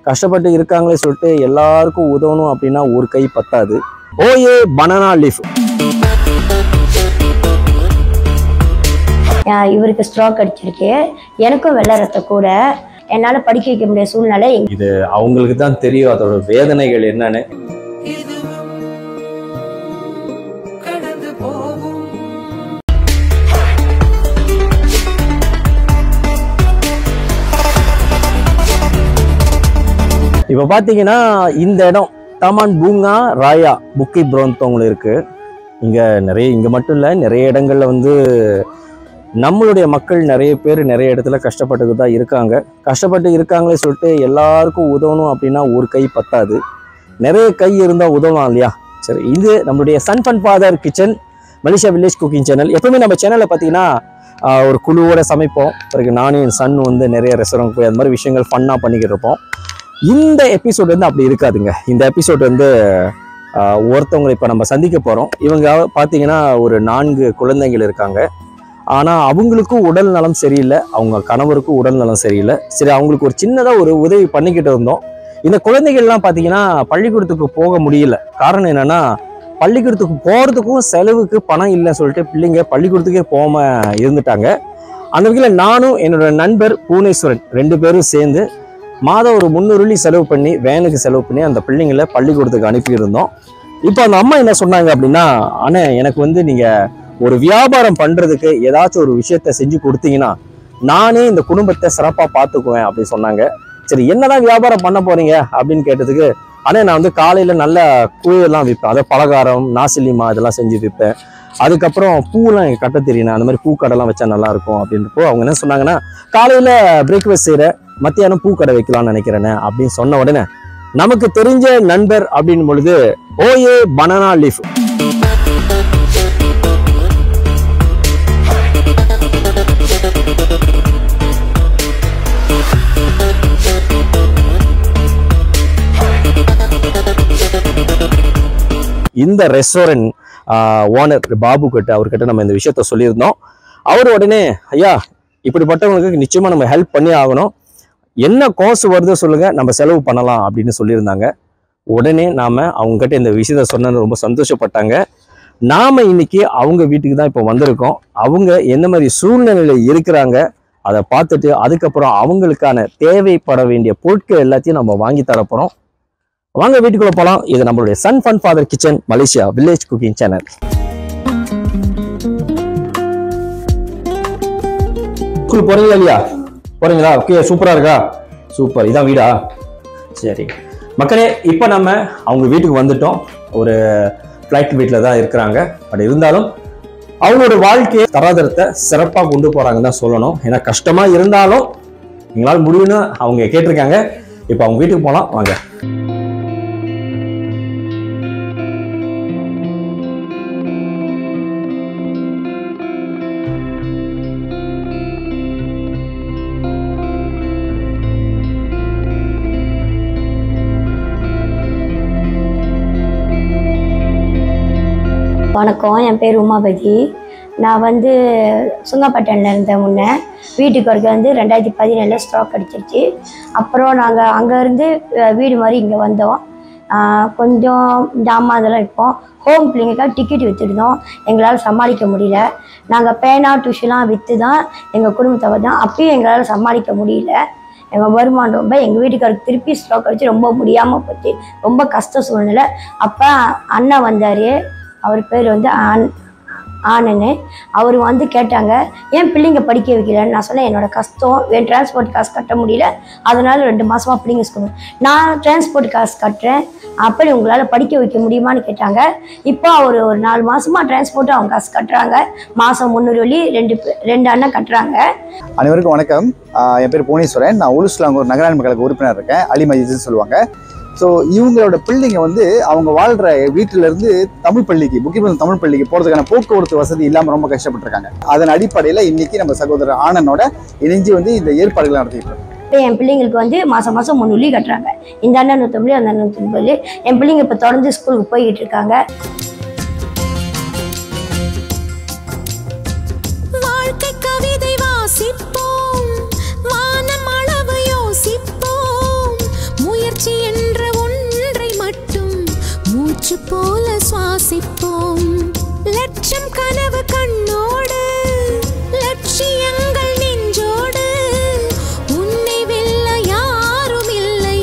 கஷ்டப்பட்டு இருக்காங்களே சொல்லிட்டு எல்லாருக்கும் உதவணும் அப்படின்னா ஒரு கை பத்தாது ஓஏ பனானா லீஃப் ஆஹ் இவருக்கு ஸ்ட்ரோக் அடிச்சிருக்கு எனக்கும் வெள்ளை ரத்தம் கூட என்னால் படிக்க வைக்க முடியாத சூழ்நிலை எங்க அவங்களுக்கு தான் தெரியும் அதோட வேதனைகள் என்னன்னு இதுவும் கடந்து போகும் இப்போ பார்த்தீங்கன்னா இந்த இடம் தமான் பூங்கா ராயா புக்கி புரோந்தோங்கில் இருக்கு இங்கே நிறைய இங்கே மட்டும் இல்லை நிறைய இடங்கள்ல வந்து நம்மளுடைய மக்கள் நிறைய பேர் நிறைய இடத்துல கஷ்டப்பட்டுட்டு தான் இருக்காங்க கஷ்டப்பட்டு இருக்காங்களே சொல்லிட்டு எல்லாருக்கும் உதவணும் அப்படின்னா ஒரு கை பத்தாது நிறைய கை இருந்தால் உதவலாம் இல்லையா சரி இது நம்மளுடைய sun fun father kitchen Malaysia village cooking channel எப்பவுமே நம்ம சேனலில் பார்த்தீங்கன்னா ஆஹ், ஒரு குழுவோட சமைப்போம் பிறகு நானும் என் சன் வந்து நிறைய ரெஸ்டாரண்ட் போய் அந்த மாதிரி விஷயங்கள் ஃபன்னாக பண்ணிக்கிட்டு இருப்போம் இந்த எபிசோட் வந்து அப்படி இருக்காதுங்க இந்த எபிசோட் வந்து ஆஹ், ஒருத்தவங்களை இப்போ நம்ம சந்திக்க போகிறோம் இவங்க பார்த்தீங்கன்னா ஒரு நான்கு குழந்தைகள் இருக்காங்க ஆனால் அவங்களுக்கும் உடல் நலம் சரியில்லை அவங்க கணவருக்கும் உடல் நலம் சரியில்லை சரி அவங்களுக்கு ஒரு சின்னதாக ஒரு உதவி பண்ணிக்கிட்டு இருந்தோம் இந்த குழந்தைகள்லாம் பார்த்தீங்கன்னா பள்ளிக்கூடத்துக்கு போக முடியல காரணம் என்னன்னா பள்ளிக்கூடத்துக்கு போகிறதுக்கும் செலவுக்கு பணம் இல்லைன்னு சொல்லிட்டு பிள்ளைங்க பள்ளிக்கூடத்துக்கே போகாமல் இருந்துட்டாங்க அந்த வகையில் நானும் என்னோட நண்பர் பூனேஸ்வரன் ரெண்டு பேரும் சேர்ந்து மாதம் ஒரு முந்நூறு வெள்ளி செலவு பண்ணி வேனுக்கு செலவு பண்ணி அந்த பிள்ளைங்களை பள்ளிக்கூடத்துக்கு அனுப்பியிருந்தோம் இப்போ அந்த அம்மா என்ன சொன்னாங்க அப்படின்னா அண்ணே எனக்கு வந்து நீங்கள் ஒரு வியாபாரம் பண்ணுறதுக்கு ஏதாச்சும் ஒரு விஷயத்த செஞ்சு கொடுத்தீங்கன்னா நானே இந்த குடும்பத்தை சிறப்பாக பார்த்துக்குவேன் அப்படின்னு சொன்னாங்க சரி என்னதான் வியாபாரம் பண்ண போறீங்க அப்படின்னு கேட்டதுக்கு அண்ணே நான் வந்து காலையில் நல்ல கூழெல்லாம் விற்பேன் அதாவது பலகாரம் நாசிலிமா இதெல்லாம் செஞ்சு விற்பேன் அதுக்கப்புறம் பூவெல்லாம் எனக்கு கட்ட தெரியணும் அந்த மாதிரி பூக்கடைலாம் வச்சா நல்லா இருக்கும் அப்படின்றப்போ அவங்க என்ன சொன்னாங்கன்னா காலையில் பிரேக்ஃபாஸ்ட் செய்கிற மத்தியானம் பூக்கடை வைக்கலாம்னு நினைக்கிறேனே அப்படின்னு சொன்ன உடனே நமக்கு தெரிஞ்ச நண்பர் அப்படின் பொழுது ஓஏ பனானா லீஃப் இந்த ரெஸ்டாரண்ட் ஓனர் பாபு கிட்ட அவர்கிட்ட நம்ம இந்த விஷயத்த சொல்லியிருந்தோம் அவர் உடனே ஐயா இப்படிப்பட்டவங்களுக்கு நிச்சயமா நம்ம ஹெல்ப் பண்ணி ஆகணும் என்ன காசு வருதோ சொல்லுங்க நம்ம செலவு பண்ணலாம் அப்படின்னு சொல்லியிருந்தாங்க உடனே நாம அவங்க கிட்ட இந்த விஷயத்த சொன்னது ரொம்ப சந்தோஷப்பட்டாங்க நாம இன்னைக்கு அவங்க வீட்டுக்கு தான் இப்போ வந்திருக்கோம் அவங்க எந்த மாதிரி சூழ்நிலையில இருக்கிறாங்க அதை பார்த்துட்டு அதுக்கப்புறம் அவங்களுக்கான தேவைப்பட வேண்டிய பொருட்கள் எல்லாத்தையும் நம்ம வாங்கி தரப்போறோம் வாங்க வீட்டுக்குள்ள போலாம் இது நம்மளுடைய sun fun father kitchen Malaysia village cooking channel school போறீங்களா இல்லையா போறீங்களா ஓகே சூப்பரா இருக்கா சூப்பர் இதான் வீடா சரி மக்களே இப்போ நம்ம அவங்க வீட்டுக்கு வந்துட்டோம் ஒரு ஃப்ளைட் வீட்டில் தான் இருக்கிறாங்க பட் இருந்தாலும் அவங்களோட வாழ்க்கையை தராதரத்தை சிறப்பாக கொண்டு போறாங்கன்னு தான் சொல்லணும் ஏன்னா கஷ்டமா இருந்தாலும் எங்களால் முடியும்னு அவங்க கேட்டிருக்காங்க இப்போ அவங்க வீட்டுக்கு போகலாம் வாங்க வணக்கம் என் பேர் உமாபதி நான் வந்து சுங்கப்பட்டனில் இருந்தேன் முன்னே வீட்டுக்கு வரக்கு வந்து ரெண்டாயிரத்தி பதினேழில் ஸ்ட்ரோக் அடிச்சிருச்சு அப்புறம் நாங்கள் அங்கேருந்து வீடு மாதிரி இங்கே வந்தோம் ஆஹ் கொஞ்சம் ஜாமான் இதெல்லாம் விற்போம் ஹோம் பிள்ளைங்களுக்காக டிக்கெட் விற்றுருந்தோம் எங்களால் சமாளிக்க முடியல நாங்கள் பேனா டியூஷன்லாம் விற்று தான் எங்கள் குடும்பத்தை வந்தோம் அப்பயும் எங்களால் சமாளிக்க முடியல எங்கள் வருமானம் ரொம்ப எங்கள் வீட்டுக்காரருக்கு திருப்பி ஸ்ட்ரோக் அடிச்சு ரொம்ப முடியாமல் போச்சு ரொம்ப கஷ்ட சூழ்நிலை அப்போ அண்ணன் வந்தார் அவர் பேர் வந்து ஆன் ஆனன்னு அவர் வந்து கேட்டாங்க ஏன் பிள்ளைங்க படிக்க வைக்கலன்னு நான் சொன்னேன் என்னோட கஷ்டம் என் டிரான்ஸ்போர்ட் காசு கட்ட முடியல அதனால ரெண்டு மாசமா பிள்ளைங்க ஸ்கூல் நான் டிரான்ஸ்போர்ட் காசு கட்டுறேன் அப்படி உங்களால் படிக்க வைக்க முடியுமான்னு கேட்டாங்க இப்போ அவர் ஒரு நாலு மாசமா டிரான்ஸ்போர்ட் அவங்க காசு கட்டுறாங்க மாதம் முந்நூறு வழி ரெண்டு பே- ரெண்டு அண்ணன் கட்டுறாங்க அனைவருக்கும் வணக்கம் ஆஹ் என் பேர் புவனேஸ்வரன் நான் உலுஸ்லாங்கூர் நகராட்சி மக்களுக்கு உறுப்பினர் இருக்கேன் அலி மஜித்னு சொல்லுவாங்க ஸோ இவங்களோட பிள்ளைங்க வந்து அவங்க வாழ்கிற வீட்டில இருந்து தமிழ் பள்ளிக்கு முக்கியமான தமிழ் பள்ளிக்கு போகிறதுக்கான போக்குவரத்து வசதி இல்லாமல் ரொம்ப கஷ்டப்பட்டிருக்காங்க அதன் அடிப்படையில் இன்னைக்கு நம்ம சகோதரர் ஆனனோட இணைஞ்சு வந்து இந்த ஏற்பாடுகளை நடத்திட்டு இருக்கோம் இப்போ என் பிள்ளைங்களுக்கு வந்து மாதம் மாதம் முந்நூறு வழி கட்டுறாங்க இந்த அண்ணன் நூற்றம்பது அந்த அண்ணன் நூற்றம்பது என் பிள்ளைங்க இப்போ தொடர்ந்து ஸ்கூலுக்கு போய்கிட்டு இருக்காங்க வாழ்க்கை கவிதை வாசிப்போம் வானம் அளவு யோசிப்போம் மூச்சு போல சுவாசிப்போம் லட்சம் கனவு கண்ணோடு லட்சியங்கள் நெஞ்சோடு உன்னை வெல்ல யாரும் இல்லை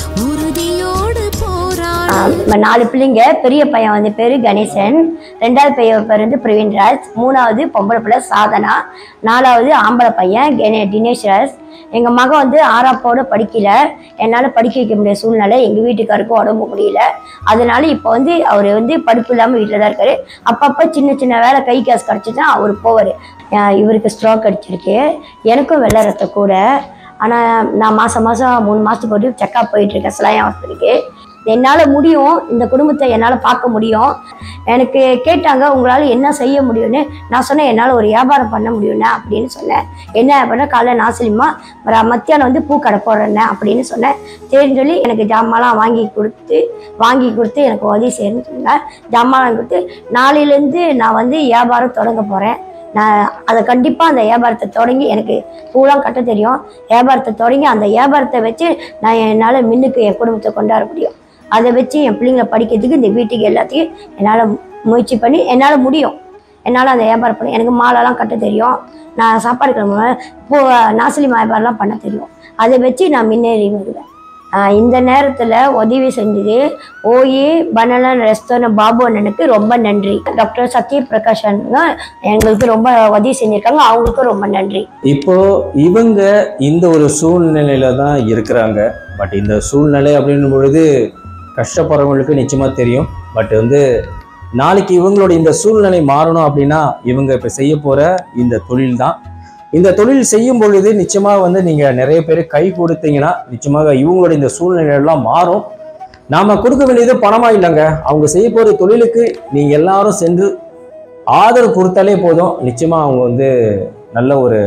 உறுதியோடு போராடு ஆஹ் நாலு பிள்ளைங்க பெரிய பையன் வந்து பேர் கணேசன் ரெண்டாவது பையன் பேர் வந்து பிரவீன்ராஜ் மூணாவது பொம்பளை பிள்ளை சாதனா நாலாவது ஆம்பளை பையன் கணே தினேஷ் ராஜ் எங்கள் மகன் வந்து ஆறாப்போட படிக்கல என்னால் படிக்க வைக்க முடியாத சூழ்நிலை எங்கள் வீட்டுக்காருக்கும் உடம்பு முடியல அதனால இப்போ வந்து அவர் வந்து படிப்பு இல்லாமல் வீட்டில் தான் இருக்காரு அப்பப்போ சின்ன சின்ன வேலை கை காசு கிடச்சிச்சா அவர் போவார் இவருக்கு ஸ்ட்ரோக் அடிச்சிருக்கு எனக்கும் வெள்ளை ரத்தம் கூட ஆனால் நான் மாதம் மாதம் மூணு மாதத்துக்கு போட்டு செக்கப் போயிட்டு இருக்கேன் சிலாயம் ஹாஸ்பிட்டலுக்கு என்னால் முடியும் இந்த குடும்பத்தை என்னால் பார்க்க முடியும் எனக்கு கேட்டாங்க உங்களால் என்ன செய்ய முடியும்னு நான் சொன்னேன் என்னால் ஒரு வியாபாரம் பண்ண முடியும்ண்ணே அப்படின்னு சொன்னேன் என்ன அப்படின்னா காலைல நாசிலிமா மத்தியானம் வந்து பூக்கடை போடுறேண்ணே அப்படின்னு சொன்னேன் சரின்னு சொல்லி எனக்கு ஜாமான்லாம் வாங்கி கொடுத்து வாங்கி கொடுத்து எனக்கு உதவி செய்யணும்னு சொன்னாங்க ஜாமான் வாங்கி கொடுத்து நாளையிலேருந்து நான் வந்து வியாபாரம் தொடங்க போகிறேன் நான் அதை கண்டிப்பாக அந்த வியாபாரத்தை தொடங்கி எனக்கு பூலாம் கட்ட தெரியும் வியாபாரத்தை தொடங்கி அந்த வியாபாரத்தை வச்சு நான் என்னால் மின்னுக்கு என் குடும்பத்தை கொண்டாட முடியும் அதை வச்சு என் பிள்ளைங்களை படிக்கிறதுக்கு இந்த வீட்டுக்கு எல்லாத்தையும் என்னால் முயற்சி பண்ணி என்னால் முடியும் என்னால் அந்த வியாபாரம் பண்ண எனக்கு மாலைலாம் கட்ட தெரியும் நான் சாப்பாடு கிளம்ப இப்போ நாசிலி வியாபாரம்லாம் பண்ண தெரியும் அதை வச்சு நான் முன்னேறி வருவேன் ஆஹ் இந்த நேரத்தில் உதவி செஞ்சது ஓஏ பனலன் ரெஸ்டாரண்ட் பாபு அண்ணனுக்கு ரொம்ப நன்றி டாக்டர் சத்யபிரகாஷ் அண்ணனுங்க எங்களுக்கு ரொம்ப உதவி செஞ்சுருக்காங்க அவங்களுக்கும் ரொம்ப நன்றி இப்போ இவங்க இந்த ஒரு சூழ்நிலையில தான் இருக்கிறாங்க பட் இந்த சூழ்நிலை அப்படின்னும் பொழுது கஷ்டப்படுறவங்களுக்கு நிச்சயமா தெரியும் பட் வந்து நாளைக்கு இவங்களோட இந்த சூழ்நிலை மாறணும் அப்படின்னா இவங்க இப்போ செய்ய போற இந்த தொழில் தான் இந்த தொழில் செய்யும் பொழுது நிச்சயமா வந்து நீங்க நிறைய பேர் கை கொடுத்தீங்கன்னா நிச்சயமாக இவங்களோட இந்த சூழ்நிலை எல்லாம் மாறும் நாம கொடுக்க வேண்டியது பணமா இல்லைங்க அவங்க செய்ய போற தொழிலுக்கு நீங்க எல்லாரும் சென்று ஆதரவு கொடுத்தாலே போதும் நிச்சயமா அவங்க வந்து நல்ல ஒரு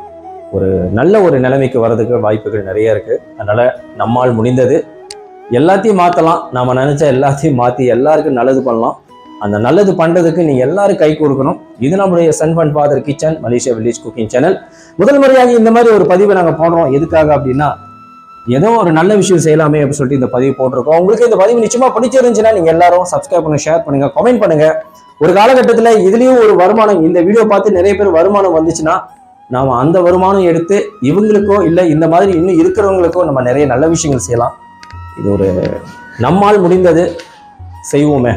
ஒரு நல்ல ஒரு நிலைமைக்கு வர்றதுக்கு வாய்ப்புகள் நிறைய இருக்கு அதனால நம்மால் முடிந்தது எல்லாத்தையும் மாற்றலாம் நாம நினைச்ச எல்லாத்தையும் மாற்றி எல்லாருக்கும் நல்லது பண்ணலாம் அந்த நல்லது பண்றதுக்கு நீங்க எல்லாரும் கை கொடுக்கணும் இது நம்முடைய sun fun father kitchen Malaysia village cooking channel முதல் முறையாக இந்த மாதிரி ஒரு பதிவை நாங்க போடுறோம் எதுக்காக அப்படின்னா ஏதோ ஒரு நல்ல விஷயம் செய்யலாமே அப்படின்னு சொல்லிட்டு இந்த பதிவு போட்டிருக்கோம் உங்களுக்கு இந்த பதிவு நிச்சயமா பிடிச்சிருந்துச்சுன்னா நீங்க எல்லாரும் சப்ஸ்கிரைப் பண்ணுங்க ஷேர் பண்ணுங்க கமெண்ட் பண்ணுங்க ஒரு காலகட்டத்தில் இதுலயும் ஒரு வருமானம் இந்த வீடியோ பார்த்து நிறைய பேர் வருமானம் வந்துச்சுன்னா நாம அந்த வருமானம் எடுத்து இவங்களுக்கோ இல்லை இந்த மாதிரி இன்னும் இருக்கிறவங்களுக்கோ நம்ம நிறைய நல்ல விஷயங்கள் செய்யலாம் இது ஒரு நம்மால் முடிந்தது செய்வோமே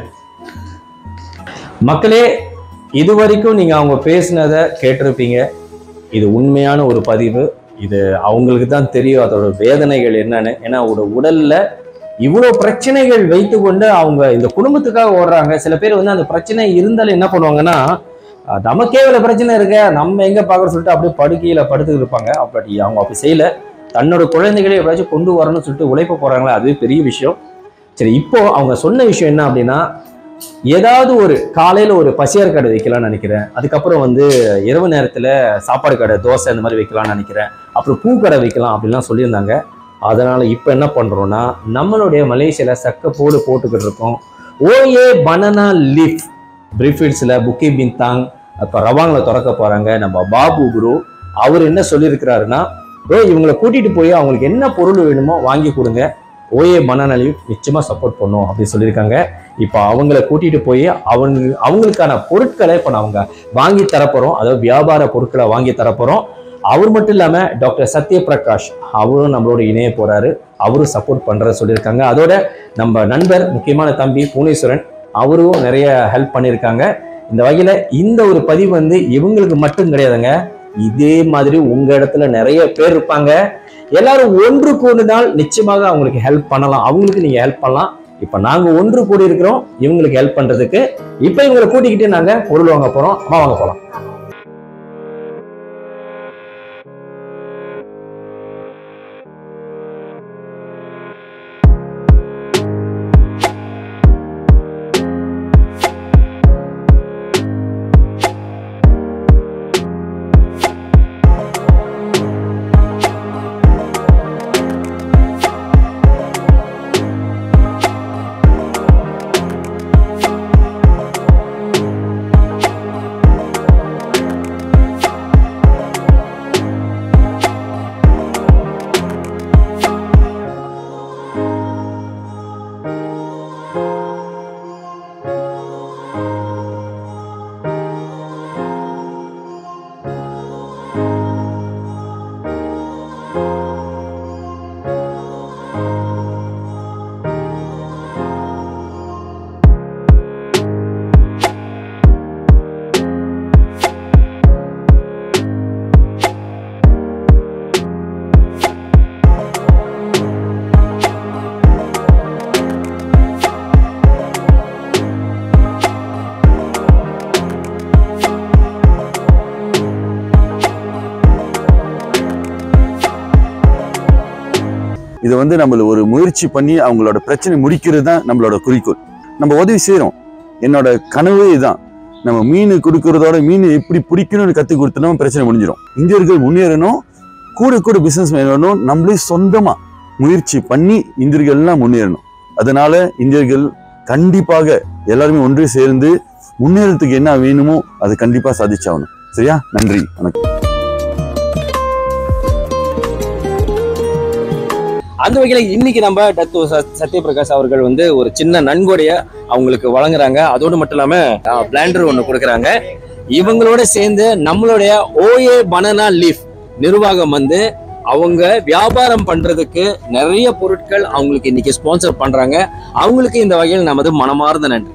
மக்களே இது வரைக்கும் நீங்க அவங்க பேசினதை கேட்டிருப்பீங்க இது உண்மையான ஒரு பதிவு இது அவங்களுக்கு தான் தெரியும் அதோட வேதனைகள் என்னன்னு ஏன்னா ஒரு உடல்ல இவ்வளோ பிரச்சனைகள் வைத்துக்கொண்டு அவங்க இந்த குடும்பத்துக்காக ஓடுறாங்க சில பேர் வந்து அந்த பிரச்சனை இருந்தாலும் என்ன பண்ணுவாங்கன்னா அஹ் நமக்கே இவ்வளோ பிரச்சனை இருக்க நம்ம எங்க பார்க்குற சொல்லிட்டு அப்படியே படுக்கையில படுத்துக்கிட்டு இருப்பாங்க அப்படி அவங்க அப்படி செய்யல தன்னோட குழந்தைகளை எப்படியாச்சும் கொண்டு வரணும்னு சொல்லிட்டு உழைப்ப போறாங்களே அதுவே பெரிய விஷயம் சரி இப்போ அவங்க சொன்ன விஷயம் என்ன அப்படின்னா ஏதாவது ஒரு காலையில ஒரு பசியார் கடை வைக்கலாம்னு நினைக்கிறேன் அதுக்கப்புறம் வந்து இரவு நேரத்துல சாப்பாடு கடை தோசை இந்த மாதிரி வைக்கலாம்னு நினைக்கிறேன் அப்புறம் பூ கடை வைக்கலாம் அப்படிலாம் சொல்லியிருந்தாங்க அதனால இப்போ என்ன பண்றோம்னா நம்மளுடைய மலேசியால சக்கப்போடு போட்டுக்கிட்டு இருக்கோம் ஓஏ பனானா லீஃப் பிரிஃபிட்ஸில் புக்கி பின்தாங் அப்போ ரவாங்கில் திறக்க போறாங்க நம்ம பாபு குரு அவர் என்ன சொல்லியிருக்கிறாருன்னா ஓ இவங்களை கூட்டிட்டு போய் அவங்களுக்கு என்ன பொருள் வேணுமோ வாங்கி கொடுங்க ஓஏ பனானா லீஃப் நிச்சயமா சப்போர்ட் பண்ணும் அப்படின்னு சொல்லியிருக்காங்க இப்போ அவங்கள கூட்டிட்டு போய் அவங்க அவங்களுக்கான பொருட்களை இப்போ அவங்க வாங்கி தரப்போறோம் அதாவது வியாபார பொருட்களை வாங்கி தரப்போறோம் அவர் மட்டும் இல்லாம டாக்டர் சத்யபிரகாஷ் அவரும் நம்மளோட இணைய போறாரு அவரும் சப்போர்ட் பண்ற சொல்லியிருக்காங்க அதோட நம்ம நண்பர் முக்கியமான தம்பி பூனேஸ்வரன் அவரும் நிறைய ஹெல்ப் பண்ணியிருக்காங்க இந்த வகையில இந்த ஒரு பதிவு வந்து இவங்களுக்கு மட்டும் கிடையாதுங்க இதே மாதிரி உங்க இடத்துல நிறைய பேர் இருப்பாங்க எல்லாரும் ஒன்று கூடினால் நிச்சயமாக அவங்களுக்கு ஹெல்ப் பண்ணலாம் அவங்களுக்கு நீங்க ஹெல்ப் பண்ணலாம் இப்ப நாங்க ஒன்று கூடி இருக்கிறோம் இவங்களுக்கு ஹெல்ப் பண்றதுக்கு இப்ப இவங்களை கூட்டிக்கிட்டு நாங்க பொருள் வாங்க போறோம் அம்மா வாங்க போலாம் இது வந்து நம்மள ஒரு முயற்சி பண்ணி அவங்களோட பிரச்சனை முடிக்கிறது தான் நம்மளோட குறிக்கோள் நம்ம உதவி செய்கிறோம் என்னோட கனவு இதுதான் நம்ம மீன் கொடுக்கறதோட மீன் எப்படி பிடிக்கணும்னு கற்றுக் கொடுத்தோம்னா பிரச்சனை முடிஞ்சிடும் இந்தியர்கள் முன்னேறணும் கூட கூட பிஸ்னஸ் வேணும் நம்மளே சொந்தமாக முயற்சி பண்ணி இந்தியர்கள்லாம் முன்னேறணும் அதனால இந்தியர்கள் கண்டிப்பாக எல்லாருமே ஒன்று சேர்ந்து முன்னேறதுக்கு என்ன வேணுமோ அது கண்டிப்பாக சாதிச்சாகணும் சரியா நன்றி வணக்கம் அந்த வகையில இன்னைக்கு நம்ம டத்து ச- சத்யபிரகாஷ் அவர்கள் வந்து ஒரு சின்ன நன்கொடைய அவங்களுக்கு வழங்குறாங்க அதோடு மட்டும் இல்லாம பிளாண்டர் ஒண்ணு கொடுக்குறாங்க இவங்களோட சேர்ந்து நம்மளுடைய ஓஏ பனானா லீஃப் நிர்வாகம் வந்து அவங்க வியாபாரம் பண்றதுக்கு நிறைய பொருட்கள் அவங்களுக்கு இன்னைக்கு ஸ்பான்சர் பண்றாங்க அவங்களுக்கு இந்த வகையில் நமது மனமார்ந்த நன்றி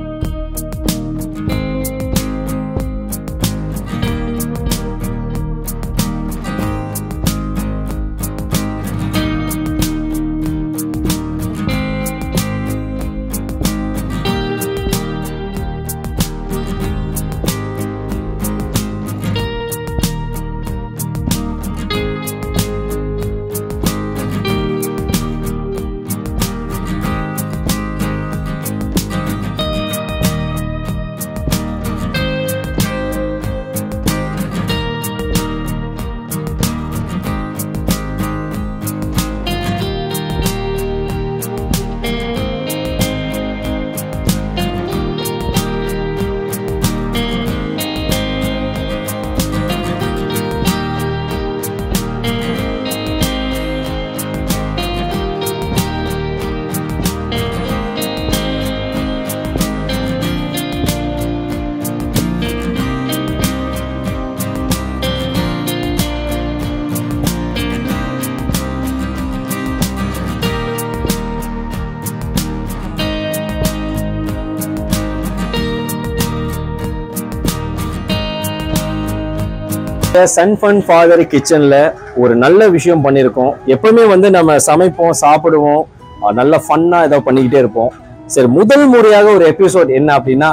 சன் ஃபன் ஃபாதர் கிச்சன்ல ஒரு நல்ல விஷயம் பண்ணியிருக்கோம் எப்பவுமே வந்து நம்ம சமைப்போம் சாப்பிடுவோம் அஹ் நல்ல ஃபன்னா ஏதோ பண்ணிக்கிட்டே இருப்போம் சரி முதல் முறையாக ஒரு எபிசோட் என்ன அப்படின்னா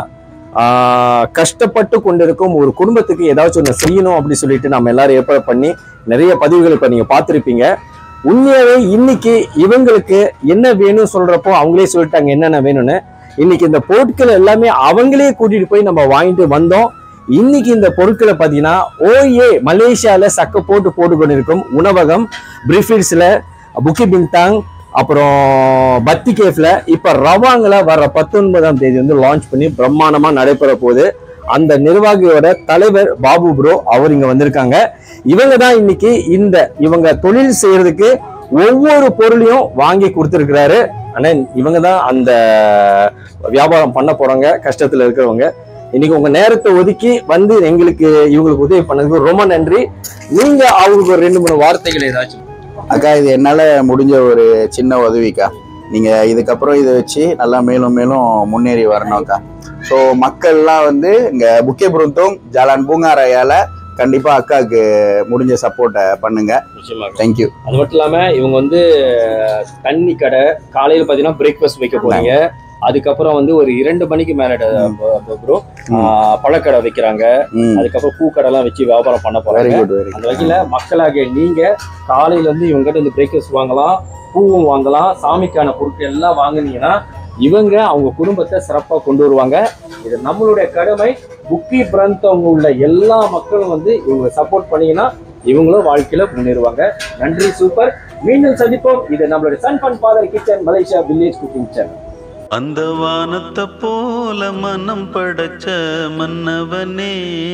ஆஹ் கஷ்டப்பட்டு கொண்டிருக்கும் ஒரு குடும்பத்துக்கு ஏதாச்சும் ஒன்று செய்யணும் அப்படின்னு சொல்லிட்டு நம்ம எல்லாரும் ஏற்பாடு பண்ணி நிறைய பதிவுகள் இப்போ நீங்க பார்த்துருப்பீங்க உண்மையாவே இன்னைக்கு இவங்களுக்கு என்ன வேணும் சொல்றப்போ அவங்களே சொல்லிட்டாங்க என்னென்ன வேணும்னு இன்னைக்கு இந்த பொருட்கள் எல்லாமே அவங்களே கூட்டிட்டு போய் நம்ம வாங்கிட்டு வந்தோம் இன்னைக்கு இந்த பொருட்களை பார்த்தீங்கன்னா ஓஏ மலேசியால சக்க போட்டு போட்டு கொண்டிருக்கும் உணவகம் பிரிஃபிட்ஸ்ல புக்கி பிங்தாங் அப்புறம் பத்தி கேஃப்ல இப்ப ரவாங்கில் வர்ற பத்தொன்பதாம் தேதி வந்து லான்ச் பண்ணி பிரம்மாண்டமா நடைபெற போகுது அந்த நிர்வாகியோட தலைவர் பாபு ப்ரோ அவர் இங்க வந்திருக்காங்க இவங்க தான் இன்னைக்கு இந்த இவங்க தொழில் செய்யறதுக்கு ஒவ்வொரு பொருளையும் வாங்கி கொடுத்துருக்கிறாரு ஆனா இவங்க தான் அந்த வியாபாரம் பண்ண போறவங்க கஷ்டத்துல இருக்கிறவங்க இன்னைக்கு உங்க நேரத்தை ஒதுக்கி வந்து எங்களுக்கு இவங்களுக்கு உதவி பண்ணதுக்கு ரொம்ப நன்றி நீங்க அவங்களுக்கு ஒரு ரெண்டு மூணு வார்த்தைகள் ஏதாச்சும் அக்கா இது என்னால் முடிஞ்ச ஒரு சின்ன உதவிக்கா நீங்கள் இதுக்கப்புறம் இதை வச்சு நல்லா மேலும் மேலும் முன்னேறி வரணும்க்கா ஸோ மக்கள்லாம் வந்து இங்கே புக்கே புருந்தோம் ஜாலான் பூங்காராயால கண்டிப்பாக அக்காவுக்கு முடிஞ்ச சப்போர்ட்டை பண்ணுங்க நிச்சயமாக தேங்க்யூ அது மட்டும் இல்லாம இவங்க வந்து தண்ணி கடை காலையில பாத்தீங்கன்னா பிரேக்ஃபாஸ்ட் வைக்க போறீங்க அதுக்கப்புறம் வந்து ஒரு இரண்டு மணிக்கு மேல ப்ரோ பழக்கடை வைக்கிறாங்க ம் அதுக்கப்புறம் பூக்கடை எல்லாம் வச்சு வியாபாரம் பண்ண வெரி போறாங்க குட் வெரி அந்த வகையில மக்களாகிய நீங்க காலையில இருந்து இவங்க கிட்ட இந்த பிரேக்ஃபாஸ்ட் வாங்கலாம் பூவும் வாங்கலாம் சாமிக்கான பொருட்கள் எல்லாம் வாங்குனீங்கன்னா இவங்க அவங்க குடும்பத்தை சிறப்பா கொண்டு வருவாங்க இது நம்மளுடைய கடமை புக்கி பிராந்தவங்க உள்ள எல்லா மக்களும் வந்து இவங்க சப்போர்ட் பண்ணீங்கன்னா இவங்களும் வாழ்க்கையில முன்னேறுவாங்க நன்றி சூப்பர் மீண்டும் சந்திப்போம் இது நம்மளுடைய sun fun father kitchen Malaysia village cooking channel அந்த வானத்தை போல மனம் படைச்ச மன்னவனே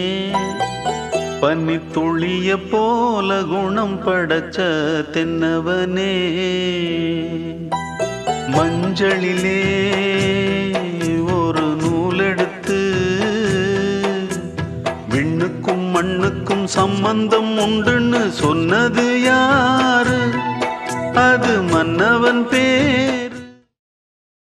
பனி துளிய போல குணம் படைச்ச தென்னவனே மஞ்சளிலே ஒரு நூலெடுத்து விண்ணுக்கும் மண்ணுக்கும் சம்பந்தம் உண்டுன்னு சொன்னது யாரு அது மன்னவன் பேர்